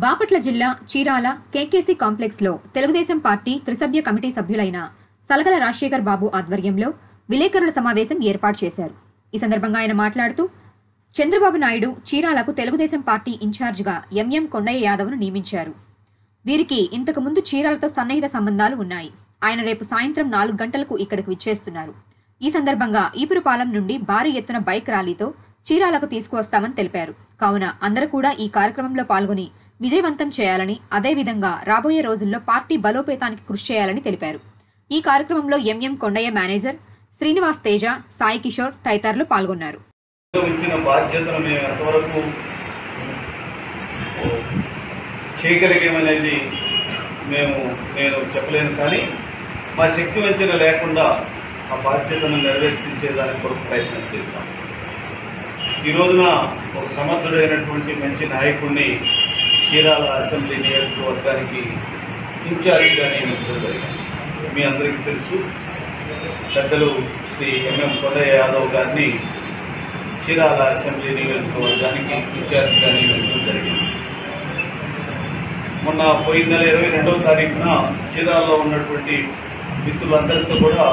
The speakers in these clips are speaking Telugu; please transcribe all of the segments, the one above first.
బాపట్ల జిల్లా చీరాల కేకేసీ కాంప్లెక్స్లో తెలుగుదేశం పార్టీ త్రిసభ్య కమిటీ సభ్యులైన సలగల రాజశేఖర్ బాబు ఆధ్వర్యంలో విలేకరుల సమావేశం ఏర్పాటు చేశారు ఈ సందర్భంగా ఆయన మాట్లాడుతూ చంద్రబాబు నాయుడు చీరాలకు తెలుగుదేశం పార్టీ ఇన్ఛార్జిగా ఎంఎం కొండయ్య యాదవ్ను నియమించారు వీరికి ఇంతకు ముందు చీరాలతో సన్నిహిత సంబంధాలు ఉన్నాయి ఆయన రేపు సాయంత్రం నాలుగు గంటలకు ఇక్కడికి విచ్చేస్తున్నారు ఈ సందర్భంగా ఈపురపాలెం నుండి భారీ ఎత్తున బైక్ ర్యాలీతో చీరాలకు తీసుకువస్తామని తెలిపారు కావున అందరూ కూడా ఈ కార్యక్రమంలో పాల్గొని విజయవంతం చేయాలని అదేవిధంగా రాబోయే రోజుల్లో పార్టీ బలోపేతానికి కృషి చేయాలని తెలిపారు ఈ కార్యక్రమంలో ఎంఎం కొండయ్య మేనేజర్ శ్రీనివాస్ తేజ సాయి కిషోర్ తదితరులు పాల్గొన్నారు ఇచ్చిన బాధ్యతను మేము ఎంతవరకు చేయగలిగామనేది మేము నేను చెప్పలేను కానీ మా శక్తి వంచన లేకుండా ఆ బాధ్యతను నెరవేర్చించేదానికి కొరకు ప్రయత్నం చేశాం ఈ రోజున ఒక సమర్థుడైనటువంటి మంచి నాయకుడిని చీరాల అసెంబ్లీ నియోజకవర్గానికి ఇన్ఛార్జిగా నియమించడం జరిగింది మీ అందరికీ తెలుసు పెద్దలు శ్రీ ఎంఎం కొండయ్య యాదవ్ గారిని చీరాల అసెంబ్లీ నియోజకవర్గానికి ఇన్ఛార్జిగా నియమించడం జరిగింది మొన్న పోయిన నెల ఇరవై రెండవ తారీఖున చీరాల్లో ఉన్నటువంటి మిత్రులందరితో కూడా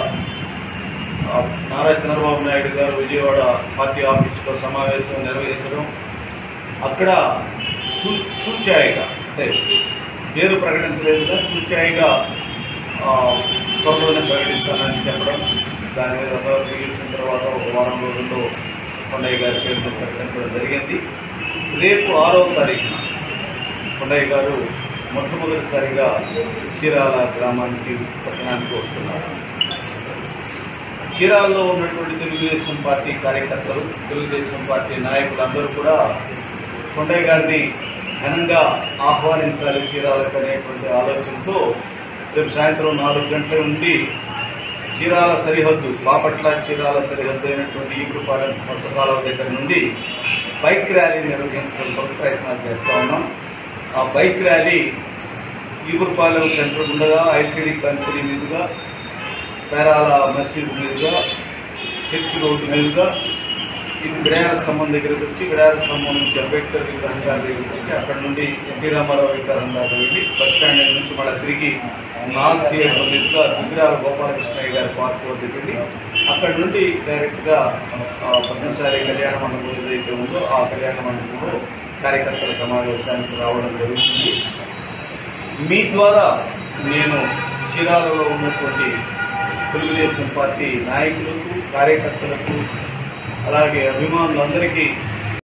ఆ, నారా చంద్రబాబు నాయుడు గారు విజయవాడ పార్టీ ఆఫీసులో సమావేశం నిర్వహించడం అక్కడ సూ సూచాయిగా అంటే పేరు ప్రకటించలేదుగా సూచాయిగా ఆ, త్వరలోనే ప్రకటిస్తానని చెప్పడం దాని మీద ముగించిన తర్వాత ఒక వారం రోజుల్లో కొండయ్య గారి పేరును ప్రకటించడం జరిగింది రేపు ఆరవ తారీఖున కొండయ్య గారు మొట్టమొదటిసారిగా చీరాల గ్రామానికి పట్టణానికి వస్తున్నారు చీరాల్లో ఉన్నటువంటి తెలుగుదేశం పార్టీ కార్యకర్తలు తెలుగుదేశం పార్టీ నాయకులు అందరూ కూడా కొండయ్య గారిని ఘనంగా ఆహ్వానించాలి చీరాలకు అనేటువంటి ఆలోచనతో రేపు సాయంత్రం నాలుగు గంటల నుండి చీరాల సరిహద్దు బాపట్ల చీరాల సరిహద్దు అయినటువంటి ఈపుపాలెం కొత్త కాలువ దగ్గర నుండి బైక్ ర్యాలీ నిర్వహించడం కొరకు ప్రయత్నాలు చేస్తూ ఉన్నాం ఆ బైక్ ర్యాలీ ఈపురపాలెం సెంటర్ ఉండగా ఐటీడీ కంపెనీ మీదుగా పేరాల మసీద్ మీదుగా చర్చి రోడ్డు మీదుగా ఇది విడార స్తంభం దగ్గరికి వచ్చి విడార స్తంభం నుంచి అంబేద్కర్ విగ్రహం గారి దగ్గరికి వచ్చి అక్కడ నుండి ఎన్టీ రామారావు విగ్రహం దాకా వెళ్ళి బస్ స్టాండ్ నుంచి మళ్ళీ తిరిగి నాస్ థియేటర్ మీదుగా దుగ్గిరాల గోపాలకృష్ణయ్య గారి పార్క్ వద్దకు వెళ్ళి అక్కడ నుండి డైరెక్ట్గా ఆ, పద్మశాలి కళ్యాణ మండపం ఏదైతే ఉందో ఆ కళ్యాణ మండపంలో కార్యకర్తల సమావేశానికి రావడం జరుగుతుంది మీ ద్వారా నేను చీరాలలో ఉన్నటువంటి తెలుగుదేశం పార్టీ నాయకులకు కార్యకర్తలకు అలాగే అభిమానులందరికీ